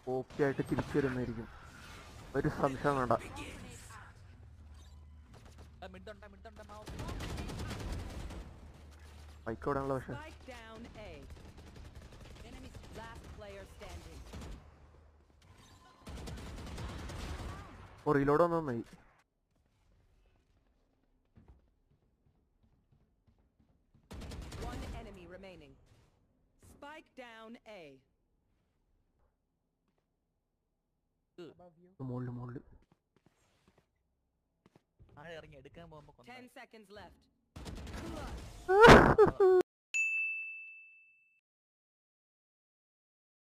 Okay ആയിട്ട് തിരിച്ചു വരുന്നതായിരിക്കും ഒരു സംശയം വേണ്ട മിഡുണ്ട മിഡുണ്ട മാവ് ബൈക്ക് ഓടാനുള്ള പക്ഷെ Spike down A. Enemy's last player standing. ഓ റീലോഡ് വന്നു നന്നായി One enemy remaining. Spike down A. മുകളിൽ മുകളിൽ ആഴെ ഇറങ്ങി എടുക്കാൻ പോകുമ്പോ കൊന്ന Ten seconds left.